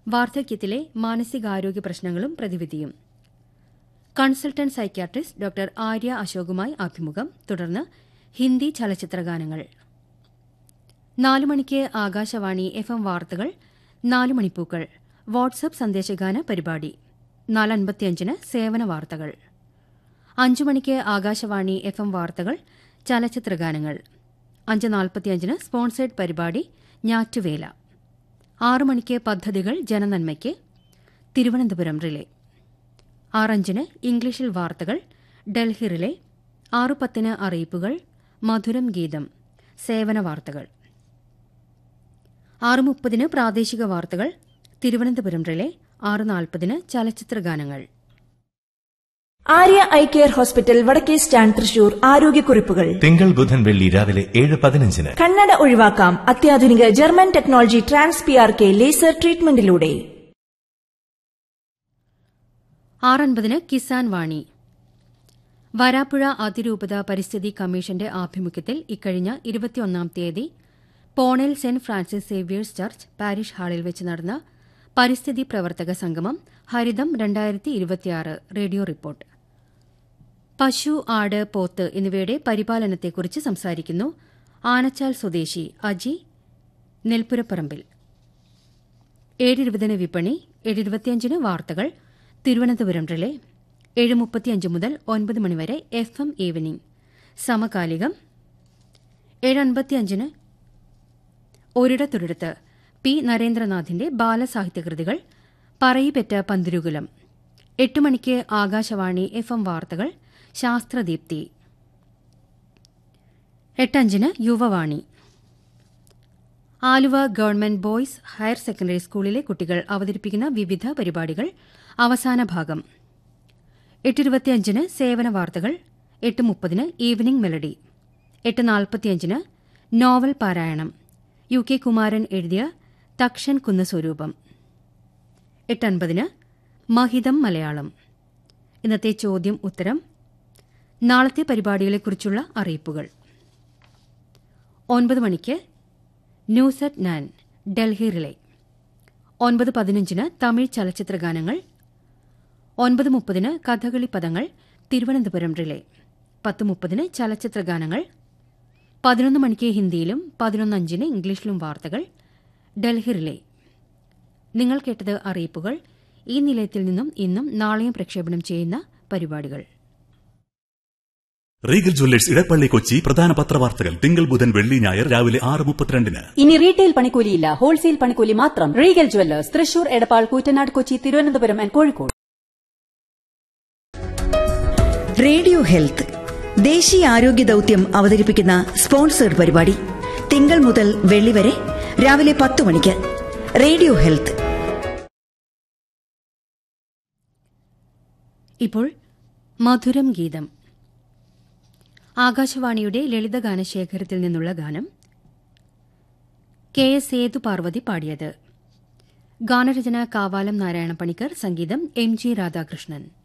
വാർദ്ധക്യത്തിലെ മാനസികാരോഗ്യ പ്രശ്നങ്ങളും പ്രതിവിധിയും കൺസൾട്ടന്റ് സൈക്യാട്രിസ്റ്റ് ഡോക്ടർ ആര്യ അശോകുമായി അഭിമുഖം തുടർന്ന് ഹിന്ദി ചലച്ചിത്രഗാനങ്ങൾ നാലു മണിക്ക് ആകാശവാണി എഫ് എം വാർത്തകൾ നാലു മണിപ്പൂക്കൾ വാട്സ്ആപ്പ് സന്ദേശഗാന പരിപാടി നാലൻപത്തിയഞ്ചിന് സേവന വാർത്തകൾ അഞ്ചു മണിക്ക് ആകാശവാണി എഫ് എം വാർത്തകൾ ചലച്ചിത്രഗാനങ്ങൾ അഞ്ച് നാൽപ്പത്തിയഞ്ചിന് സ്പോൺസേഡ് പരിപാടി ഞാറ്റുവേല ആറു മണിക്ക് പദ്ധതികൾ ജനനന്മയ്ക്ക് തിരുവനന്തപുരം റിലേ ആറഞ്ചിന് ഇംഗ്ലീഷിൽ വാർത്തകൾ ഡൽഹി റിലേ ആറു പത്തിന് അറിയിപ്പുകൾ മധുരം ഗീതം സേവന വാർത്തകൾ ആറ് മുപ്പതിന് പ്രാദേശിക വാർത്തകൾ തിരുവനന്തപുരം റിലേ ആറ് നാൽപ്പതിന് ചലച്ചിത്രഗാനങ്ങൾ ആര്യ ഐ കെയർ ഹോസ്പിറ്റൽ വടക്കേ സ്റ്റാൻഡ് തൃശൂർ ആരോഗ്യക്കുറിപ്പുകൾ തിങ്കൾ ബുധൻ വെള്ളി രാവിലെ ഏഴ് പതിനഞ്ചിന് കണ്ണട ഒഴിവാക്കാം അത്യാധുനിക German technology trans P R K laser ട്രീറ്റ്മെന്റിലൂടെ ആറൻപതിന് കിസാൻ വാണി വരാപ്പുഴ അതിരൂപത പരിസ്ഥിതി കമ്മീഷന്റെ ആഭിമുഖ്യത്തിൽ ഇക്കഴിഞ്ഞ ഇരുപത്തിയൊന്നാം തീയതി പോണേൽ saint Francis Xavier's church parish ഹാളിൽ വെച്ച് നടന്ന പരിസ്ഥിതി പ്രവർത്തക സംഗമം ഹരിതം രണ്ടായിരത്തി ഇരുപത്തിയാറ് റേഡിയോ റിപ്പോർട്ട് പശു ആട് പോത്ത് എന്നിവയുടെ പരിപാലനത്തെക്കുറിച്ച് സംസാരിക്കുന്നു ആനച്ചാൽ സ്വദേശി അജി നെൽപ്പുരപ്പറമ്പിൽ ഏഴിരുപതിന് വിപണി ഏഴിരുപത്തിയഞ്ചിന് വാർത്തകൾ തിരുവനന്തപുരം റിലേ ഏഴ് മുപ്പത്തിയഞ്ച് മുതൽ ഒൻപത് മണിവരെ എഫ് എം ഈവനിംഗ് സമകാലികം ഏഴ് അൻപത്തിയഞ്ചിന് ഒരിടത്തൊരിടത്ത് പി നരേന്ദ്രനാഥിന്റെ ബാലസാഹിത്യകൃതികൾ പറയിപ്പെറ്റ പന്തിരുകുലം എട്ട് മണിക്ക് ആകാശവാണി എഫ് എം വാർത്തകൾ ശാസ്ത്രദീപ്തി എട്ടഞ്ചിന് Yuvavani Aluva government boys higher secondary സ്കൂളിലെ കുട്ടികൾ അവതരിപ്പിക്കുന്ന വിവിധ പരിപാടികൾ അവസാന ഭാഗം എട്ടിരുപത്തിയഞ്ചിന് സേവന വാർത്തകൾ എട്ട് മുപ്പതിന് ഈവനിംഗ് മെലഡി എട്ട് നാൽപ്പത്തിയഞ്ചിന് നോവൽ പാരായണം യു കെ കുമാരൻ എഴുതിയ തക്ഷൻ കുന്നസ്വരൂപം എട്ടൻപതിന് മഹിതം മലയാളം ഇന്നത്തെ ചോദ്യം ഉത്തരം നാളത്തെ പരിപാടികളെക്കുറിച്ചുള്ള അറിയിപ്പുകൾ ഒൻപത് മണിക്ക് news at nine Delhi relay ഒൻപത് പതിനഞ്ചിന് തമിഴ് ചലച്ചിത്രഗാനങ്ങൾ ഒൻപത് മുപ്പതിന് കഥകളി പദങ്ങൾ തിരുവനന്തപുരം റിലേ പത്ത് മുപ്പതിന് ചലച്ചിത്രഗാനങ്ങൾ പതിനൊന്ന് മണിക്ക് ഹിന്ദിയിലും പതിനൊന്ന് അഞ്ചിന് ഇംഗ്ലീഷിലും വാർത്തകൾ ഡൽഹി റിലേ നിങ്ങൾ കേട്ടത് അറിയിപ്പുകൾ ഈ നിലയത്തിൽ നിന്നും ഇന്നും നാളെയും പ്രക്ഷേപണം ചെയ്യുന്ന പരിപാടികൾ റീഗൽ ജ്വല്ലേഴ്സ് ഇടപ്പള്ളി കൊച്ചി പ്രധാന പത്രവാർത്തകൾ തിങ്കൾ ബുധൻ വെള്ളി ഞായർ രാവിലെ ആറ് മുപ്പത്തിരണ്ടിന് ഇനി റീറ്റെയിൽ പണിക്കൂലിയില്ല ഹോൾസെയിൽ പണിക്കൂലി മാത്രം regal jewellers Thrissur Edappal Koottanad Kochi Thiruvananthapuram and Kozhikode radio health ദേശീയ ആരോഗ്യ ദൌത്യം അവതരിപ്പിക്കുന്ന സ്പോൺസേഡ് പരിപാടി തിങ്കൾ മുതൽ വെള്ളി വരെ രാവിലെ പത്ത് മണിക്ക് റേഡിയോ ഹെൽത്ത് ഇപ്പോൾ മധുരം ഗീതം ആകാശവാണിയുടെ ലളിതഗാനശേഖരത്തിൽ നിന്നുള്ള ഗാനം കെ എസ് സേതു പാർവതി പാടിയത് ഗാനരചന കാവാലം നാരായണ പണിക്കർ സംഗീതം എം ജി രാധാകൃഷ്ണൻ